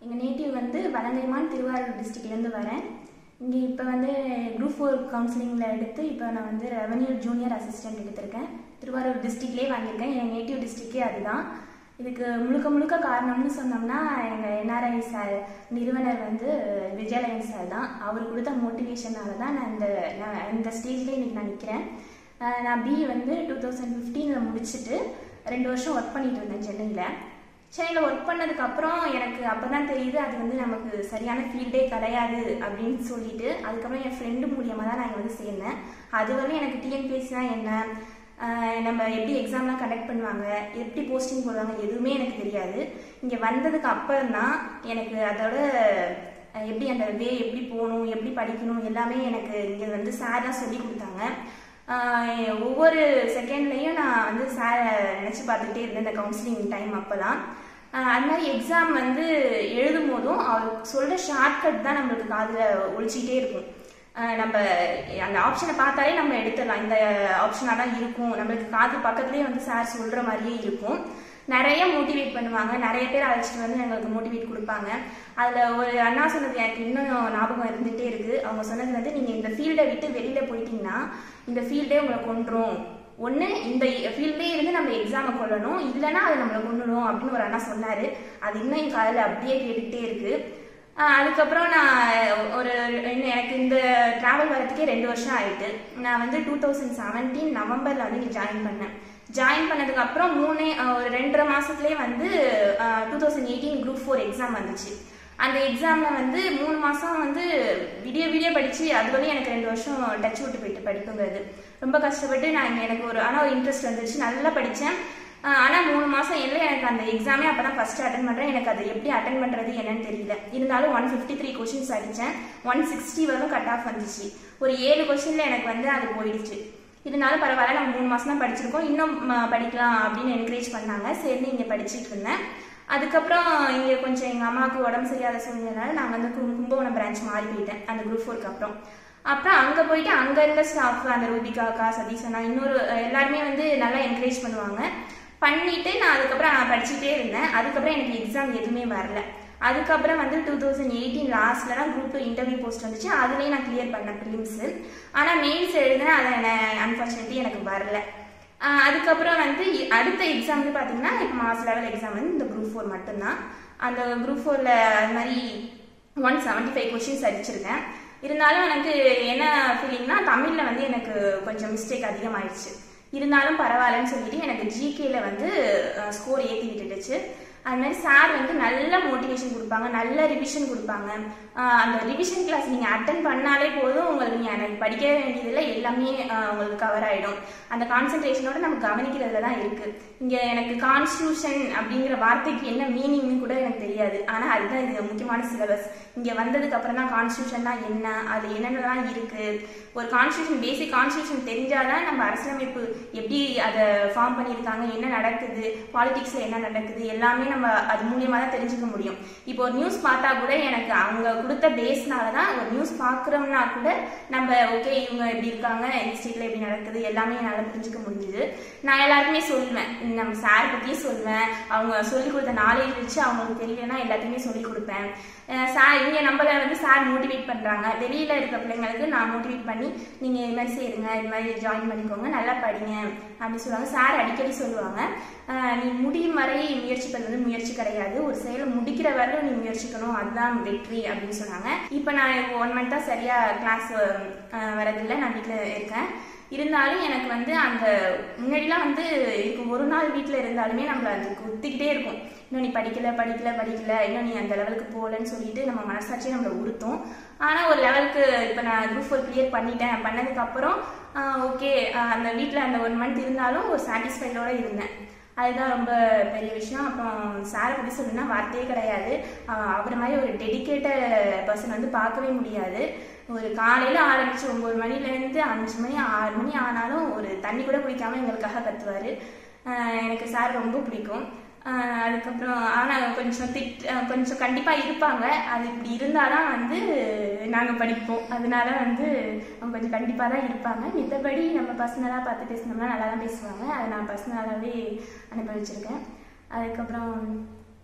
எங்கள் நேட்டிவ் வந்து வலங்கைமான் திருவாரூர் டிஸ்ட்ரிக்ட்லேருந்து வரேன் இங்கே இப்போ வந்து குரூப் ஃபோர் கவுன்சிலிங்கில் எடுத்து இப்போ நான் வந்து ரெவன்யூ ஜூனியர் அசிஸ்டன்ட் எடுத்திருக்கேன் திருவாரூர் டிஸ்ட்ரிக்ட்லேயே வாங்கியிருக்கேன் என் நேட்டிவ் டிஸ்ட்ரிக்டே அதுதான் இதுக்கு முழுக்க முழுக்க காரணம்னு சொன்னோம்னா எங்கள் என்ஆர்ஐ சார் நிறுவனர் வந்து விஜயலயன் சார் தான் அவர் கொடுத்த மோட்டிவேஷனால தான் நான் இந்த நான் இந்த ஸ்டேஜ்லேயே இன்னைக்கு நான் நிற்கிறேன் நான் பிஇ வந்து டூ தௌசண்ட் ஃபிஃப்டீனில் முடிச்சுட்டு ரெண்டு வருஷம் ஒர்க் பண்ணிட்டு இருந்தேன் சென்னையில் சென்னையில் ஒர்க் பண்ணதுக்கு அப்புறம் எனக்கு அப்போ தான் தெரியுது அது வந்து நமக்கு சரியான ஃபீல்டே கிடையாது அப்படின்னு சொல்லிட்டு அதுக்கப்புறம் என் ஃப்ரெண்டு மூலியமாக தான் நான் இங்கே வந்து சேர்ந்தேன் அது வரையும் எனக்கு டிஎன்பிஎஸ்சினா என்ன ஆஹ் நம்ம எப்படி எக்ஸாம்லாம் கண்டக்ட் பண்ணுவாங்க எப்படி போஸ்டிங் போடுவாங்க எதுவுமே எனக்கு தெரியாது இங்கே வந்ததுக்கு அப்புறம் தான் எனக்கு அதோட அஹ் எப்படி அந்த வே எப்படி போகணும் எப்படி படிக்கணும் எல்லாமே எனக்கு இங்கே வந்து சார் தான் சொல்லி கொடுத்தாங்க ஆஹ் ஒவ்வொரு செகண்ட்லேயும் நான் வந்து சாரை நினச்சி பார்த்துக்கிட்டே இருந்தேன் இந்த கவுன்சிலிங் டைம் அப்போ தான் அது மாதிரி எக்ஸாம் வந்து எழுதும் போதும் அவர் சொல்கிற ஷார்ட்கட் தான் நம்மளுக்கு காதில் ஒழிச்சிக்கிட்டே இருக்கும் ஆஹ் நம்ம அந்த ஆப்ஷனை பார்த்தாலே நம்ம எடுத்துடலாம் இந்த ஆப்ஷனாக தான் இருக்கும் நம்மளுக்கு காது பக்கத்துலேயே வந்து சார் சொல்கிற மாதிரியே இருக்கும் நிறைய மோட்டிவேட் பண்ணுவாங்க நிறைய பேர் அழைச்சிட்டு வந்து எங்களுக்கு மோட்டிவேட் கொடுப்பாங்க அதில் ஒரு அண்ணா சொன்னது எனக்கு இன்னும் ஞாபகம் இருந்துகிட்டே இருக்குது அவங்க சொன்னது வந்து நீங்கள் இந்த ஃபீல்டை விட்டு வெளியில் போயிட்டீங்கன்னா இந்த ஃபீல்டே உங்களை கொண்டுரும் ஒன்று இந்த ஃபீல்டே இருந்து நம்ம எக்ஸாமை கொள்ளணும் இல்லைன்னா அது நம்மளை கொண்டுடும் அப்படின்னு ஒரு அண்ணா சொன்னார் அது இன்னும் என் காதில் அப்படியே கேட்டுக்கிட்டே இருக்குது ஆஹ் அதுக்கப்புறம் நான் ஒரு இன்னும் எனக்கு இந்த ட்ராவல் வரதுக்கே ரெண்டு வருஷம் ஆயிட்டு நான் வந்து டூ தௌசண்ட் செவன்டீன் நவம்பரில் வந்து இங்கே ஜாயின் பண்ணேன் ஜாயின் பண்ணதுக்கு அப்புறம் மூணே ஆஹ் ஒரு ரெண்டரை மாசத்துலேயே வந்து two thousand eighteen group four exam வந்துச்சு அந்த எக்ஸாமில் வந்து மூணு மாதம் வந்து விடிய விடிய படித்து அது வரையும் எனக்கு ரெண்டு வருஷம் டச் விட்டு போயிட்டு படிப்புங்கிறது ரொம்ப கஷ்டப்பட்டு நான் இங்க எனக்கு ஒரு ஆனால் ஒரு இன்ட்ரெஸ்ட் வந்துருச்சு நல்லா படித்தேன் ஆனால் மூணு மாதம் இல்லை எனக்கு அந்த எக்ஸாமே அப்போ தான் ஃபஸ்ட்டு அட்டன் பண்ணுறேன் எனக்கு அது எப்படி அட்டன் பண்ணுறது என்னன்னு தெரியல இருந்தாலும் ஒன் ஃபிஃப்டி த்ரீ கொஷின்ஸ் அடித்தேன் ஒன் சிக்ஸ்டி வரலும் கட் ஆஃப் வந்துச்சு ஒரு ஏழு கொஷினில் எனக்கு வந்து அது போயிடுச்சு இருந்தாலும் பரவாயில்ல நம்ம மூணு மாதம் தான் படிச்சிருக்கோம் இன்னும் ம, படிக்கலாம் அப்படின்னு என்கரேஜ் பண்ணாங்க சரி இங்கே படிச்சுட்டு இருந்தேன் அதுக்கப்புறம் இங்கே கொஞ்சம் எங்கள் அம்மாவுக்கு உடம்பு சரியாத சூழ்நிலைனால நான் வந்து கும்- கும்பகோணம் பிரான்ச் மாறி போயிட்டேன் அந்த குரூப் ஃபோருக்கு அப்புறம் அப்புறம் அங்கே போயிட்டு அங்கே இருந்த ஸ்டாஃப் அந்த ரூபிகா அக்கா சதீஷ் அண்ணா இன்னொரு அஹ், எல்லாருமே வந்து நல்லா என்கரேஜ் பண்ணுவாங்க பண்ணிட்டு நான் அதுக்கப்புறம் நான் படிச்சுட்டே இருந்தேன் அதுக்கப்புறம் எனக்கு எக்ஸாம் எதுவுமே வரல அதுக்கப்புறம் வந்து டூ தௌசண்ட் எயிட்டீன் லாஸ்ட்ல தான் குரூப் இன்டர்வியூ போஸ்ட் வந்துச்சு அதுலேயும் நான் கிளியர் பண்ணேன் ப்ரிலிம்ஸ் ஆனால் மெயின்ஸ் எழுதினேன் அதை அன்ஃபார்ச்சுனேட்லி எனக்கு வரல ஆஹ் அதுக்கப்புறம் வந்து இ- அடுத்த எக்ஸாம் வந்து பார்த்தீங்கன்னா இப்போ மாஸ் லெவல் எக்ஸாம் வந்து இந்த குரூப் ஃபோர் மட்டும்தான் அந்த குரூப் ஃபோரில் அது மாதிரி ஒன் செவன்ட்டி ஃபைவ் கொஷின்ஸ் அடிச்சிருக்கேன் இருந்தாலும் எனக்கு என்ன ஃபீலிங்னா தமிழில் வந்து எனக்கு கொஞ்சம் மிஸ்டேக் அதிகமாயிடுச்சு இருந்தாலும் பரவாயில்லன்னு சொல்லிட்டு எனக்கு ஜிகேல வந்து ஸ்கோர் ஏற்றி விட்டுடுச்சு அது மாதிரி சார் வந்து நல்ல மோட்டிவேஷன் கொடுப்பாங்க நல்ல ரிவிஷன் கொடுப்பாங்க ஆஹ் அந்த ரிவிஷன் கிளாஸ் நீங்கள் அட்டன் பண்ணாலே போதும் உங்களுக்கு நீங்கள் எனக்கு படிக்க வேண்டியதில்லை எல்லாமே ஆஹ் உங்களுக்கு கவர் ஆகிடும் அந்த கான்சென்ட்ரேஷனோட நம்ம கவனிக்கிறதுல தான் இருக்குது இங்கே எனக்கு கான்ஸ்டியூஷன் அப்படிங்கிற வார்த்தைக்கு என்ன மீனிங்னு கூட எனக்கு தெரியாது ஆனால் அதுதான் இது முக்கியமான சிலபஸ் இங்கே வந்ததுக்கு அப்புறம் தான் கான்ஸ்டியூஷன்னா என்ன அது என்னென்னலாம் இருக்குது ஒரு கான்ஸ்டியூஷன் பேசிக் கான்ஸ்டியூஷன் தெரிஞ்சாதான் நம்ம அரசியலமைப்பு எப்படி அதை ஃபார்ம் பண்ணியிருக்காங்க என்ன நடக்குது பாலிடிக்ஸில் என்ன நடக்குது எல்லாமே நம்ம அது மூலியமாக தான் தெரிஞ்சுக்க முடியும் இப்போ ஒரு நியூஸ் பார்த்தா கூட எனக்கு அவங்க கொடுத்த பேஸ்னால தான் ஒரு நியூஸ் பார்க்குறோம்னா கூட நம்ம ஓகே இவங்க இப்படி இருக்காங்க இந்த ஸ்டேட்டில் எப்படி நடக்குது எல்லாமே என்னால் புரிஞ்சுக்க முடிஞ்சுது நான் எல்லாருக்குமே சொல்லுவேன் நம்ம சார் பற்றியும் சொல்லுவேன் அவங்க சொல்லி கொடுத்த நாலேஜ் வச்சு அவங்களுக்கு தெரியலன்னா எல்லாத்தையுமே சொல்லி கொடுப்பேன் அஹ் சார் இங்கே நம்மள வந்து சார் மோட்டிவேட் பண்ணுறாங்க வெளியில் இருக்க பிள்ளைங்களுக்கு நான் மோட்டிவேட் பண்ணி நீங்கள் இது மாதிரி செய்யுங்க இது மாதிரி ஜாயின் பண்ணிக்கோங்க நல்லா படிங்க அப்படின்னு சொல்லுவாங்க சார் அடிக்கடி சொல்லுவாங்க அஹ் நீ முடியும் வரை முயற்சி பண்ணுறது முயற்சி கிடையாது ஒரு செயலை முடிக்கிற வரையும் நீ முயற்சிக்கணும் அதுதான் வெற்றி அப்படின்னு சொன்னாங்க இப்போ நான் இப்போ ஒன் மந்த்தாக சரியாக கிளாஸ் வரதில்லை நான் வீட்டில் இருக்கேன் இருந்தாலும் எனக்கு வந்து அந்த முன்னாடிலாம் வந்து இப்போ ஒரு நாள் வீட்டில் இருந்தாலுமே நம்மள அது குத்திக்கிட்டே இருக்கும் இன்னும் நீ படிக்கல படிக்கல படிக்கல இன்னும் நீ அந்த லெவலுக்கு போகலன்னு சொல்லிட்டு நம்ம மனசாட்சியே நம்மளை உறுத்தும் ஆனால் ஒரு லெவலுக்கு இப்போ நான் குரூப் ஃபோர் கிளியர் பண்ணிட்டேன் பண்ணதுக்கப்புறம் ஓகே அந்த வீட்டில் அந்த ஒன் மந்த் இருந்தாலும் ஒரு சாட்டிஸ்ஃபைடோட இருந்தேன் அதுதான் ரொம்ப பெரிய விஷயம் அப்புறம் சாரை பற்றி சொல்லணும்னா வார்த்தையே கிடையாது ஆஹ் அவரை மாதிரி ஒரு டெடிக்கேட்டட் பர்சன் வந்து பார்க்கவே முடியாது ஒரு காலையில் ஆரம்பிச்சு ஒம்பது மணிலேருந்து அஞ்சு மணி ஆறு மணி ஆனாலும் ஒரு தண்ணி கூட குடிக்காம எங்களுக்காக கத்துவார் எனக்கு சார் ரொம்ப பிடிக்கும் ஆஹ் அதுக்கப்புறம் ஆனால் கொஞ்சம் திட் ஆஹ் கொஞ்சம் கண்டிப்பாக இருப்பாங்க அது இப்படி இருந்தால் தான் வந்து நாங்கள் படிப்போம் அதனால வந்து அவங்க கொஞ்சம் கண்டிப்பாக தான் இருப்பாங்க மித்தபடி நம்ம பர்சனலாக பார்த்து பேசினோம்னா நல்லா தான் பேசுவாங்க அதை நான் பர்சனலாகவே அனுபவிச்சிருக்கேன் அதுக்கப்புறம்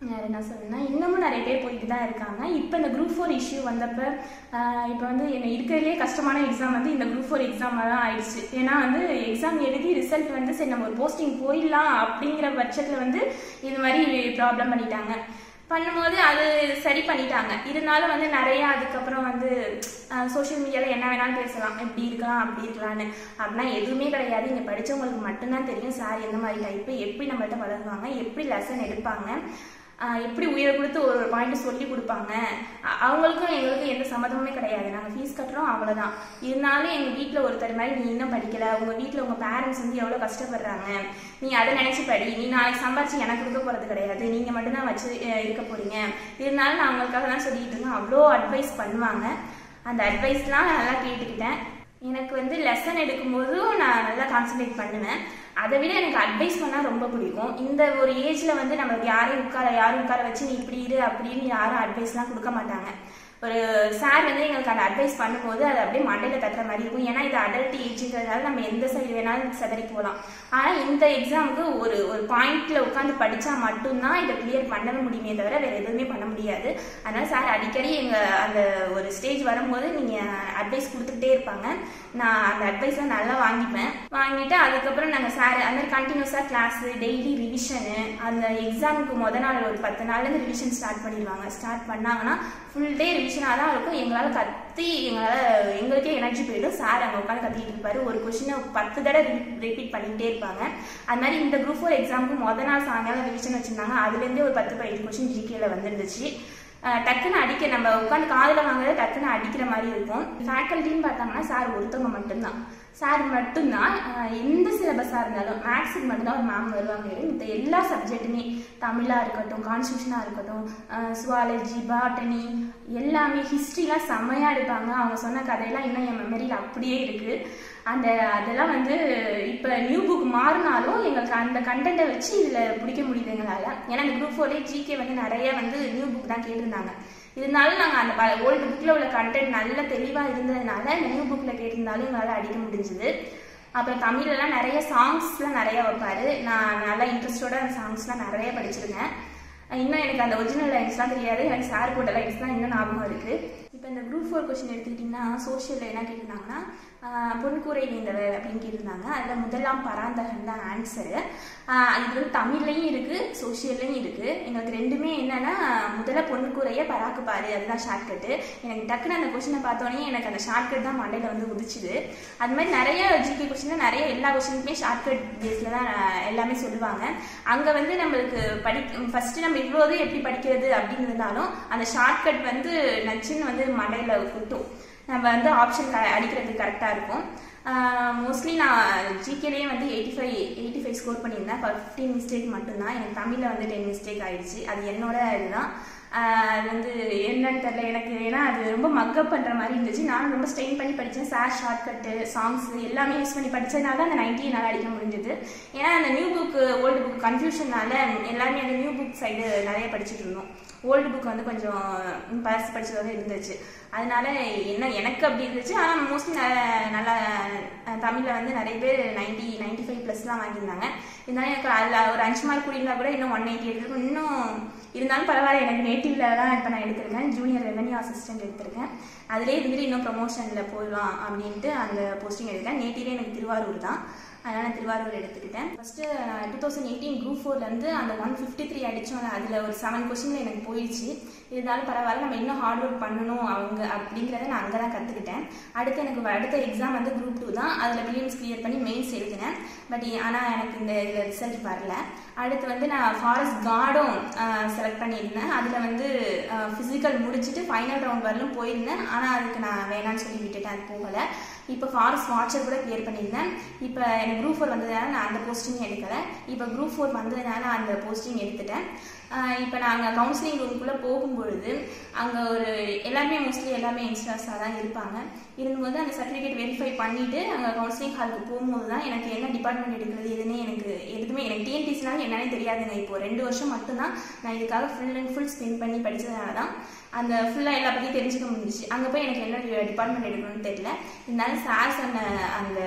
வேறு என்ன சொல்லணும்னா இன்னமும் நிறைய பேர் போயிட்டு தான் இருக்காங்க இப்போ இந்த குரூப் ஃபோர் இஷ்யூ வந்தப்போ இப்போ வந்து என்ன இருக்கிறதுலே கஷ்டமான எக்ஸாம் வந்து இந்த குரூப் ஃபோர் எக்ஸாமாக தான் ஆயிடுச்சு ஏன்னா வந்து எக்ஸாம் எழுதி ரிசல்ட் வந்து சரி நம்ம ஒரு போஸ்டிங் போயிடலாம் அப்படிங்கிற பட்சத்தில் வந்து இது மாதிரி ப்ராப்ளம் பண்ணிட்டாங்க பண்ணும்போது அது சரி பண்ணிட்டாங்க இருந்தாலும் வந்து நிறைய அதுக்கப்புறம் வந்து சோஷியல் மீடியாவில் என்ன வேணாலும் பேசலாம் இப்படி இருக்கலாம் அப்படி இருக்கலாம்னு அப்படின்னா எதுவுமே கிடையாது இங்கே படித்தவங்களுக்கு மட்டும்தான் தெரியும் சார் எந்த மாதிரி டைப்பு எப்படி நம்மள்ட்ட பழகுவாங்க எப்படி லெசன் எடுப்பாங்க ஆஹ் எப்படி உயிரை கொடுத்து ஒரு ஒரு பாயிண்ட் சொல்லி கொடுப்பாங்க அ- அவங்களுக்கும் எங்களுக்கும் எந்த சம்மதமுமே கிடையாது நாங்கள் ஃபீஸ் கட்டுறோம் அவ்வளோதான் இருந்தாலும் எங்கள் வீட்டில் ஒருத்தர் மாதிரி நீ இன்னும் படிக்கல உங்கள் வீட்டில் உங்கள் பேரண்ட்ஸ் வந்து எவ்வளோ கஷ்டப்படுறாங்க நீ அதை நினச்சி படி நீ நாளைக்கு சம்பாரிச்சு எனக்கு கொடுக்க போகிறது கிடையாது நீங்கள் மட்டும்தான் வச்சு அஹ், இருக்க போறீங்க இருந்தாலும் நான் அவங்களுக்காக தான் சொல்லிட்டு இருக்கேன் அவ்வளோ அட்வைஸ் பண்ணுவாங்க அந்த அட்வைஸ்லாம் நான் நல்லா கேட்டுக்கிட்டேன் எனக்கு வந்து லெசன் எடுக்கும்போதும் நான் நல்லா கான்சென்ட்ரேட் பண்ணுவேன் அதை விட எனக்கு அட்வைஸ் பண்ணால் ரொம்ப பிடிக்கும் இந்த ஒரு ஏஜில் வந்து நம்மளுக்கு யாரையும் உட்கார யாரும் உட்கார வச்சு நீ இப்படி இரு அப்படின்னு யாரும் அட்வைஸ்லாம் கொடுக்க மாட்டாங்க ஒரு சார் வந்து எங்களுக்கு அந்த அட்வைஸ் பண்ணும்போது அது அப்படியே மண்டையில் தட்டுற மாதிரி இருக்கும் ஏன்னா இது அடல்ட் ஏஜ்ன்றதால நம்ம எந்த சைடு வேணாலும் செதறி போகலாம் ஆனால் இந்த எக்ஸாமுக்கு ஒரு ஒரு பாயிண்ட்ல உட்காந்து படித்தா மட்டும்தான் இதை கிளியர் பண்ணவே முடியுமே தவிர வேற எதுவுமே பண்ண முடியாது அதனால சார் அடிக்கடி எங்கள் அந்த ஒரு ஸ்டேஜ் வரும்போது நீங்கள் அட்வைஸ் கொடுத்துக்கிட்டே இருப்பாங்க நான் அந்த அட்வைஸை நல்லா வாங்கிப்பேன் வாங்கிட்டு அதுக்கப்புறம் நாங்கள் சார் அந்த மாதிரி கண்டினியூஸாக கிளாஸு டெய்லி ரிவிஷனு அந்த எக்ஸாமுக்கு முத நாள் ஒரு பத்து நாள்லேருந்து ரிவிஷன் ஸ்டார்ட் பண்ணிடுவாங்க ஸ்டார்ட் பண்ணாங்கன்னா ஃபுல் டே ரிவிஷனாக தான் இருக்கும் எங்களால் கத்தி எங்களால் எங்களுக்கே எனர்ஜி போயிடும் சார் அங்கே உட்காந்து கத்திட்டு இருப்பாரு ஒரு கொஷினை பத்து தடவை ரிப்பீட் பண்ணிகிட்டே இருப்பாங்க அது மாதிரி இந்த குரூப் ஃபோர் எக்ஸாமுக்கு முத நாள் சாயங்காலம் ரிவிஷன் வச்சுருந்தாங்க அதுலேருந்தே ஒரு பத்து பதினஞ்சு கொஷின் ஜிகேல வந்துருந்துச்சு அஹ் டக்குன்னு அடிக்க நம்ம உட்காந்து காதில் வாங்குறது டக்குன்னு அடிக்கிற மாதிரி இருக்கும் ஃபேக்கல்ட்டின்னு பார்த்தாங்கன்னா சார் ஒருத்தவங்க மட்டும்தான் சார் மட்டும்தான் அஹ் எந்த சிலபஸாக இருந்தாலும் மேக்ஸுக்கு மட்டும்தான் ஒரு மேம் வருவாங்க இந்த எல்லா சப்ஜெக்ட்டுமே தமிழாக இருக்கட்டும் கான்ஸ்டியூஷனாக இருக்கட்டும் சுவாலஜி பாட்டனி எல்லாமே ஹிஸ்ட்ரிலாம் செம்மையாக எடுப்பாங்க அவங்க சொன்ன கதையெல்லாம் இன்னும் என் மெமரியில் அப்படியே இருக்குது அந்த அதெல்லாம் வந்து இப்போ நியூ புக் மாறினாலும் எங்களுக்கு அந்த கண்டென்ட்டை வச்சு இதில் பிடிக்க முடியுது எங்களால் ஏன்னா இந்த குரூப் ஃபோர்லேயே ஜிகே வந்து நிறைய வந்து நியூ புக் தான் கேட்டிருந்தாங்க இருந்தாலும் நாங்கள் அந்த ப ஓல்டு புக்கில் உள்ள கண்டென்ட் நல்ல தெளிவாக இருந்ததுனால இந்த நியூ புக்கில் கேட்டிருந்தாலும் எங்களால் அடிக்க முடிஞ்சுது அப்புறம் தமிழ்லலாம் நிறைய சாங்ஸ்லாம் நிறைய வைப்பாரு நான் நல்லா இன்ட்ரெஸ்டோட அந்த சாங்ஸ்லாம் நிறைய படிச்சிருக்கேன் இன்னும் எனக்கு அந்த ஒரிஜினல் லைன்ஸ்லாம் தெரியாது எனக்கு சார் போட்ட லைன்ஸ் தான் இன்னும் ஞாபகம் இருக்குது இப்போ இந்த குரூப் ஃபோர் கொஸ்டின் எடுத்துக்கிட்டிங்கன்னா சோஷியலில் என்ன கேட்டிருந்தாங்கன்னா ஆஹ் பொன்கூரை வேந்தவர் அப்படின்னு கேட்டிருந்தாங்க அதில் முதலாம் பராந்தகன் தான் ஆன்சரு இது வந்து தமிழ்லையும் இருக்குது சோஷியல்லையும் இருக்குது எங்களுக்கு ரெண்டுமே என்னன்னா முதல்ல பொன்கூரையை பராக்கு பாரு அதுதான் ஷார்ட்கட்டு எனக்கு டக்குன்னு அந்த கொஷினை பார்த்தோன்னே எனக்கு அந்த ஷார்ட்கட் தான் மண்டையில் வந்து உதிச்சுது அது மாதிரி நிறைய ஜிகே கொஷினில் நிறைய எல்லா கொஷினுக்குமே ஷார்ட்கட் பேஸில் தான் எல்லாமே சொல்லுவாங்க அங்கே வந்து நம்மளுக்கு படி ஃபஸ்ட்டு நம்ம இவ்வளோது எப்படி படிக்கிறது அப்படின்னு இருந்தாலும் அந்த ஷார்ட்கட் வந்து நச்சுன்னு வந்து மண்டையில் குட்டும் நம்ம வந்து ஆப்ஷன் அடிக்கிறதுக்கு கரெக்டாக இருக்கும் மோஸ்ட்லி நான் ஜிகேலேயே வந்து eighty five eighty five score பண்ணியிருந்தேன் ஃபிஃப்டீன் மிஸ்டேக் மட்டும்தான் எனக்கு தமிழில் வந்து டென் மிஸ்டேக் ஆயிடுச்சு அது என்னோட இதுதான் ஆஹ் அது வந்து என்னன்னு தெரில எனக்கு ஏன்னா அது ரொம்ப மக்கப் பண்ணுற மாதிரி இருந்துச்சு நானும் ரொம்ப ஸ்ட்ரெயின் பண்ணி படித்தேன் சார் ஷார்ட்கட்டு சாங்ஸ் எல்லாமே யூஸ் பண்ணி படித்ததுனால அந்த நைன்டி என்னால் அடிக்க முடிஞ்சது ஏன்னா அந்த நியூ புக் ஓல்டு புக் கன்ஃபியூஷனால எல்லாருமே அந்த நியூ புக் சைடு நிறைய படிச்சுட்டு இருந்தோம் ஓல்டு புக் வந்து கொஞ்சம் பரிசு படிச்சதாக இருந்துச்சு அதனால என்ன எனக்கு அப்படி இருந்துச்சு ஆனால் மோஸ்ட்லி நல்லா தமிழில் வந்து நிறைய பேர் நைன்டி நைன்டி ஃபைவ் ப்ளஸ்லாம் வாங்கியிருந்தாங்க இருந்தாலும் எனக்கு அதில் ஒரு அஞ்சு மார்க் கூடியிருந்தா கூட இன்னும் ஒன் எயிட்டி எடுத்துருக்கும் இன்னும் இருந்தாலும் பரவாயில்ல எனக்கு நேட்டிவ்ல தான் இப்போ நான் எடுத்திருக்கேன் ஜூனியர் ரெவன்யூ அசிஸ்டன்ட் எடுத்திருக்கேன் அதிலே இருந்துட்டு இன்னும் ப்ரமோஷனில் போயிடலாம் அப்படின்ட்டு அந்த போஸ்டிங் எடுத்தேன் நேட்டிவே எனக்கு திருவாரூர் தான் அதனால் நான் திருவாரூர் எடுத்துக்கிட்டேன் first two thousand eighteen group ஃபோர்லேருந்து அந்த ஒன் ஃபிஃப்டி த்ரீ அடித்தோம் அதில் ஒரு செவன் கொஸ்டினில் எனக்கு போயிடுச்சு இருந்தாலும் பரவாயில்ல நம்ம இன்னும் ஹார்ட் ஒர்க் பண்ணணும் அவங்க அப்படிங்கிறத நான் அங்கே தான் கற்றுக்கிட்டேன் அடுத்து எனக்கு அடுத்த எக்ஸாம் வந்து குரூப் டூ தான் அதில் பிலியம்ஸ் கிளியர் பண்ணி மெயின்ஸ் எழுதினேன் பட் ஆனால் எனக்கு இந்த இதில் ரிசல்ட் வரல அடுத்து வந்து நான் ஃபாரஸ்ட் கார்டும் செலக்ட் பண்ணியிருந்தேன் அதில் வந்து ஃபிசிக்கல் முடிச்சுட்டு ஃபைனல் ரவுண்ட் வரலும் போயிருந்தேன் ஆனால் அதுக்கு நான் வேணான்னு சொல்லி விட்டுட்டேன் அது போகலை இப்போ ஃபாரஸ்ட் வாட்சர் கூட கிளியர் பண்ணியிருந்தேன் இப்போ எனக்கு குரூப் ஃபோர் வந்ததுனால நான் அந்த போஸ்டிங் எடுக்கலை இப்போ குரூப் ஃபோர் வந்ததுனால அந்த போஸ்டிங் எடுத்துட்டேன் இப்போ நாங்கள் கவுன்சிலிங் ரூமுக்குள்ளே போகும்பொழுது அங்கே ஒரு எல்லாமே மோஸ்ட்லி எல்லாமே யங்ஸ்டர்ஸாக தான் இருப்பாங்க இருந்தபோது அந்த சர்டிஃபிகேட் வெரிஃபை பண்ணிவிட்டு அங்கே கவுன்சிலிங் ஹாலுக்கு போகும்போது தான் எனக்கு என்ன டிபார்ட்மெண்ட் எடுக்கிறது எதுனே எனக்கு எதுவுமே எனக்கு டிஎன்டிசினாலும் என்னன்னே தெரியாதுங்க இப்போ ரெண்டு வருஷம் மட்டும்தான் நான் இதுக்காக ஃபுல் அண்ட் ஃபுல் ஸ்பெண்ட் பண்ணி படித்ததுனால தான் அந்த ஃபுல்லாக எல்லா பற்றியும் தெரிஞ்சுக்க முடிஞ்சிச்சு அங்கே போய் எனக்கு என்ன டிபார்ட்மெண்ட் எடுக்கணும்னு தெரியல இருந்தாலும் சார் சொன்ன அந்த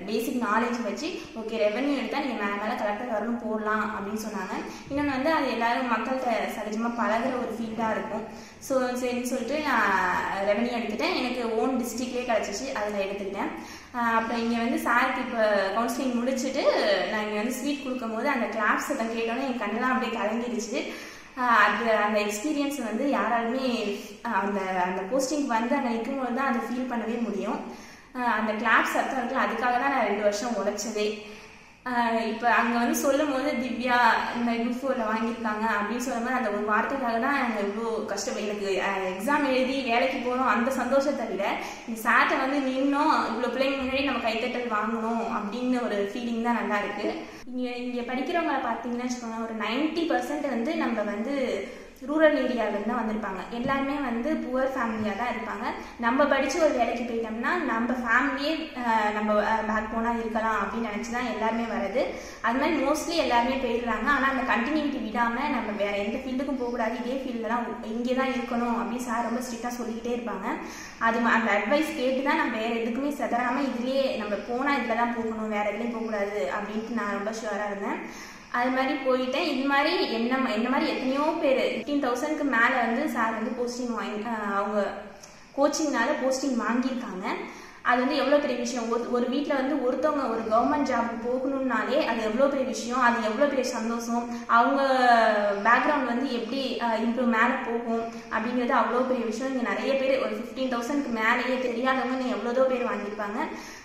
பேசிக் நாலேஜ் வச்சு ஓகே ரெவன்யூ எடுத்தால் நீங்கள் மேலே மேலே கலெக்டர் வரணும் போடலாம் அப்படின்னு சொன்னாங்க இன்னொன்று வந்து அது எல்லாரும் மக்கள்கிட்ட சகஜமாக பழகுற ஒரு ஃபீல்டாக இருக்கும் ஸோ சரின்னு சொல்லிட்டு நான் ரெவன்யூ எடுத்துட்டேன் எனக்கு ஓன் டிஸ்ட்ரிக்ட்லேயே கிடச்சிச்சு அதில் எடுத்துக்கிட்டேன் ஆஹ் அப்புறம் இங்கே வந்து சாருக்கு இப்போ கவுன்சிலிங் முடிச்சுட்டு நான் இங்கே வந்து ஸ்வீட் கொடுக்கும் போது அந்த கிளாப்ஸ் எல்லாம் கேட்டோன்னே என் கண்ணெல்லாம் அப்படியே கலங்கிடுச்சு ஆஹ் அது அந்த எக்ஸ்பீரியன்ஸ் வந்து யாராலுமே ஆஹ் அந்த அந்த போஸ்டிங் வந்து அங்கே நிற்கும்போது தான் அதை ஃபீல் பண்ணவே முடியும் ஆஹ் அந்த கிளாப் சத்தம் இருக்குல்ல அதுக்காக தான் நான் ரெண்டு வருஷம் உழைச்சதே இப்போ அங்கே வந்து சொல்லும் போது திவ்யா இந்த குரூப் ஃபோரில் வாங்கியிருக்காங்க அப்படின்னு சொல்லும்போது அந்த ஒரு வார்த்தைக்காக தான் எனக்கு இவ்வளோ கஷ்டம் எனக்கு எக்ஸாம் எழுதி வேலைக்கு போகிறோம் அந்த சந்தோஷத்தை விட இந்த சாட்டை வந்து நின்னோம் இவ்வளோ பிள்ளைங்க முன்னாடி நம்ம கைத்தட்டல் வாங்கணும் அப்படின்னு ஒரு ஃபீலிங் தான் நல்லா இருக்கு இங்கே இங்கே படிக்கிறவங்களை பார்த்தீங்கன்னா வச்சுக்கோங்க ஒரு நைன்டி பர்சன்ட் வந்து நம்ம வந்து ரூரல் ஏரியாவிலேருந்து தான் வந்திருப்பாங்க எல்லாருமே வந்து புவர் ஃபேமிலியாக தான் இருப்பாங்க நம்ம படித்து ஒரு வேலைக்கு போயிட்டோம்னா நம்ம ஃபேமிலியே அஹ், நம்ம பேக் போனால் இருக்கலாம் அப்படின்னு நினச்சி தான் எல்லாருமே வருது அது மாதிரி மோஸ்ட்லி எல்லாருமே போயிடுறாங்க ஆனால் அந்த கண்டினியூட்டி விடாமல் நம்ம வேற எந்த ஃபீல்டுக்கும் போகக்கூடாது இதே ஃபீல்டில் தான் இங்கே தான் இருக்கணும் அப்படின்னு சார் ரொம்ப ஸ்ட்ரிக்டாக சொல்லிக்கிட்டே இருப்பாங்க அது ம- அந்த அட்வைஸ் கேட்டு தான் நம்ம வேற எதுக்குமே செதறாமல் இதுலேயே நம்ம போனால் இதில் தான் போகணும் வேற எதுலேயும் போகக்கூடாது அப்படின்ட்டு நான் ரொம்ப ஷுவராக இருந்தேன் அது மாதிரி போயிட்டேன் இது மாதிரி என்ன என்ன மாதிரி எத்தனையோ பேர் ஃபிஃப்டீன் தௌசண்ட்க்கு மேலே வந்து சார் வந்து போஸ்டிங் வாங்கி அஹ் அவங்க கோச்சிங்னால போஸ்டிங் வாங்கியிருக்காங்க அது வந்து எவ்வளோ பெரிய விஷயம் ஒரு ஒரு வீட்டில் வந்து ஒருத்தவங்க ஒரு கவர்மெண்ட் ஜாப் போகணும்னாலே அது எவ்வளோ பெரிய விஷயம் அது எவ்வளோ பெரிய சந்தோஷம் அவங்க பேக்ரவுண்ட் வந்து எப்படி இம்ப்ரூவ் மேலே போகும் அப்படிங்கிறது அவ்வளோ பெரிய விஷயம் இங்கே நிறைய பேர் ஒரு ஃபிஃப்டீன் தௌசண்ட்க்கு மேலேயே தெரியாதவங்க நீ எவ்வளோதோ பேர் வாங்கியிருப்பாங்க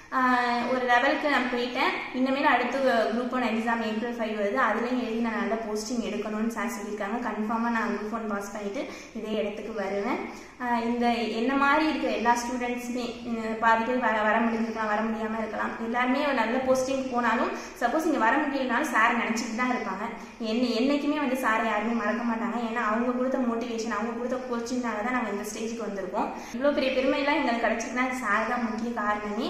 ஆஹ் ஒரு லெவலுக்கு நான் போயிட்டேன் இனிமேல் அடுத்து group one exam April five வருது அதுலேயும் எழுதி நான் நல்ல போஸ்டிங் எடுக்கணும்னு சார் சொல்லியிருக்காங்க கன்ஃபார்மாக நான் குரூப் ஒன் பாஸ் பண்ணிட்டு இதே இடத்துக்கு வருவேன் ஆஹ் இந்த என்ன மாதிரி இருக்கிற எல்லா ஸ்டூடெண்ட்ஸுமே பாதி பேர் வர வர முடிஞ்சிருக்கலாம் வர முடியாமல் இருக்கலாம் எல்லாருமே ஒரு நல்ல போஸ்டிங் போனாலும் சப்போஸ் இங்கே வர முடியலனாலும் சார் நினச்சிட்டு தான் இருப்பாங்க என்ன என்னைக்குமே வந்து சாரை யாருமே மறக்க மாட்டாங்க ஏன்னா அவங்க கொடுத்த மோட்டிவேஷன் அவங்க கொடுத்த கோச்சிங்னால தான் நாங்கள் இந்த ஸ்டேஜுக்கு வந்திருக்கோம் இவ்வளோ பெரிய பெருமையெல்லாம் எங்களுக்கு கிடைச்சிருக்குன்னா சார் தான் முக்கிய காரணமே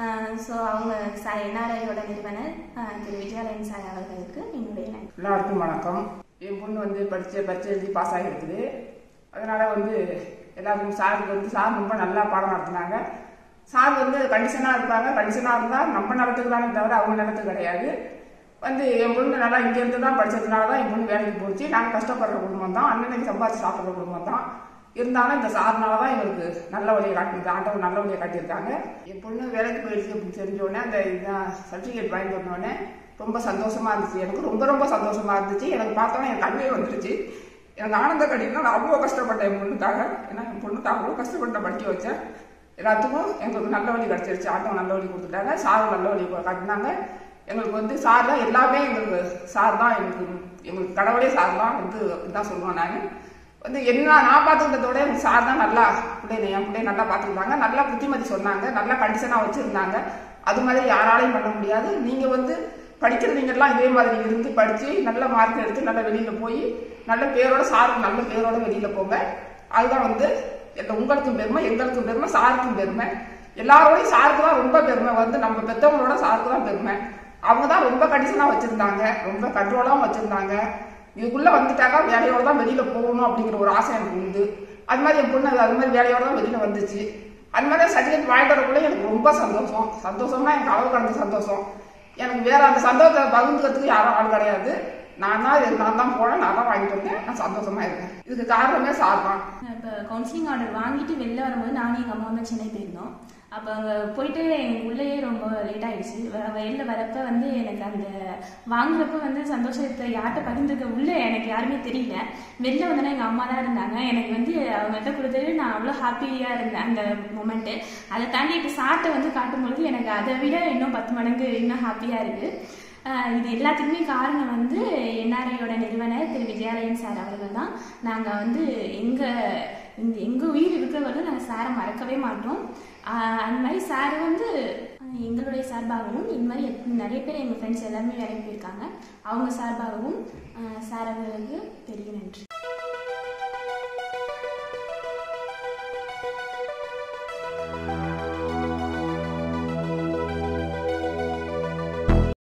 ஸோ அவங்க சார் என்ஆர்ஐயோட நிறுவனர் ஆஹ் திரு விஜயாலயன் சார் அவர்களுக்கு என்னுடைய நன்றி எல்லாருக்கும் வணக்கம் என் பொண்ணு வந்து படிச்ச பரீட்சை எழுதி பாஸ் ஆகிருக்குது அதனால வந்து எல்லாருக்கும் சாருக்கு வந்து சார் ரொம்ப நல்லா பாடம் நடத்துனாங்க சார் வந்து கண்டிஷனாக இருப்பாங்க கண்டிஷனாக இருந்தால் நம்ம நிலத்துக்கு தானே தவிர அவங்க நிலத்துக்கு கிடையாது வந்து என் பொண்ணு நல்லா இங்கேருந்து தான் படிச்சதுனால தான் என் பொண்ணு வேலைக்கு போச்சு நாங்கள் கஷ்டப்படுற குடும்பம் தான் அண்ணனுக்கு சம்பாதிச்சு சாப்பிட்ற குடும்பம் தான் இருந்தாலும் இந்த சார்னால தான் எங்களுக்கு நல்ல வழியை காட்டி ஆண்டவன் நல்ல வழியை காட்டியிருக்காங்க என் பொண்ணு வேலைக்கு போயிடுச்சு அப்படின்னு தெரிஞ்ச உடனே அந்த இதான் சர்டிஃபிகேட் வாங்கிட்டு வந்த உடனே ரொம்ப சந்தோஷமா இருந்துச்சு எனக்கு ரொம்ப ரொம்ப சந்தோஷமா இருந்துச்சு எனக்கு பார்த்தோன்னே என் கண்ணே வந்துருச்சு எனக்கு ஆனந்த கடினா நான் அவ்வளோ கஷ்டப்பட்டேன் என் பொண்ணுக்காக ஏன்னா என் பொண்ணுக்கு அவ்வளோ கஷ்டப்பட்டு படிக்க வச்சேன் எல்லாத்துக்கும் எங்களுக்கு நல்ல வழி கிடைச்சிருச்சு ஆட்டம் நல்ல வழி கொடுத்துட்டாங்க சாரும் நல்ல வழி காட்டினாங்க எங்களுக்கு வந்து சார் தான் எல்லாமே எங்களுக்கு சார் தான் எங்களுக்கு எங்களுக்கு கடவுளே சார் தான் வந்து தான் சொல்லுவேன் நான் வந்து என்ன நான் பார்த்துக்கிட்டத விட எங்க சார் தான் நல்லா பிள்ளைங்க என் பிள்ளைய நல்லா பார்த்துக்கிட்டாங்க நல்லா புத்திமதி சொன்னாங்க நல்லா கண்டிஷனாக வச்சுருந்தாங்க அது மாதிரி யாராலையும் பண்ண முடியாது நீங்கள் வந்து படிக்கிறவங்கெல்லாம் இதே மாதிரி இருந்து படித்து நல்ல மார்க் எடுத்து நல்ல வெளியில் போய் நல்ல பேரோட சாருக்கு நல்ல பேரோட வெளியில் போங்க அதுதான் வந்து எங்க- உங்களுக்கும் பெருமை எங்களுக்கும் பெருமை சாருக்கும் பெருமை எல்லாரோடையும் சாருக்கு தான் ரொம்ப பெருமை வந்து நம்ம பெற்றவங்களோட சாருக்கு தான் பெருமை அவங்க தான் ரொம்ப கண்டிஷனாக வச்சுருந்தாங்க ரொம்ப கண்ட்ரோலாகவும் வச்சுருந்தாங்க இதுக்குள்ள வந்துட்டாக்கா வேலையோட தான் வெளியில போகணும் அப்படிங்கிற ஒரு ஆசை எனக்கு உண்டு அது மாதிரி என் பொண்ணு அது மாதிரி வேலையோட தான் வெளியில வந்துச்சு அது மாதிரி சர்டிஃபிகேட் வாங்கிட்டு வரக்குள்ள எனக்கு ரொம்ப சந்தோஷம் சந்தோஷம்னா எனக்கு அளவு கடந்த சந்தோஷம் எனக்கு வேற அந்த சந்தோஷத்தை பகிர்ந்துக்கிறதுக்கு யாரும் ஆள் கிடையாது நான் தான் இது நான் தான் போனேன் நான் தான் வாங்கிட்டு வந்தேன் நான் சந்தோஷமா இருக்கேன் இதுக்கு காரணமே சார் தான் இப்போ கவுன்சிலிங் ஆர்டர் வாங்கிட்டு வெளில வரும்போது நானும் எங்கள் அம்மா தான் சென்னை போயிருந்தோம் அப்போ அங்கே போயிட்டு எங்கள் உள்ளேயே ரொம்ப லேட் ஆயிடுச்சு வ- வெளில வரப்ப வந்து எனக்கு அந்த வாங்குறப்ப வந்து சந்தோஷத்தை யார்கிட்ட பகிர்ந்துக்க உள்ள எனக்கு யாருமே தெரியல வெளில வந்தோன்னா எங்கள் அம்மா தான் இருந்தாங்க எனக்கு வந்து அவங்ககிட்ட கொடுத்தது நான் அவ்வளோ ஹாப்பியாக இருந்தேன் அந்த மொமெண்ட்டு அதை தாண்டி இப்போ சாட்டை வந்து காட்டும்பொழுது எனக்கு அதை விட இன்னும் பத்து மடங்கு இன்னும் ஹாப்பியாக இருக்குது ஆஹ் இது எல்லாத்துக்குமே காரணம் வந்து என்ஆர்ஐயோட நிறுவனர் திரு விஜயாலயன் சார் அவர்கள் தான் நாங்கள் வந்து எங்கள் இந்த எங்கள் உயிர் இருக்கிறவர்கள் நாங்கள் சாரை மறக்கவே மாட்டோம் ஆஹ் அந்த மாதிரி சார் வந்து ஆஹ் எங்களுடைய சார்பாகவும் இந்த மாதிரி எத்~ நிறைய பேர் எங்கள் ஃப்ரெண்ட்ஸ் எல்லாருமே வேலைக்கு போயிருக்காங்க அவங்க சார்பாகவும் ஆஹ் சார் அவர்களுக்கு பெரிய நன்றி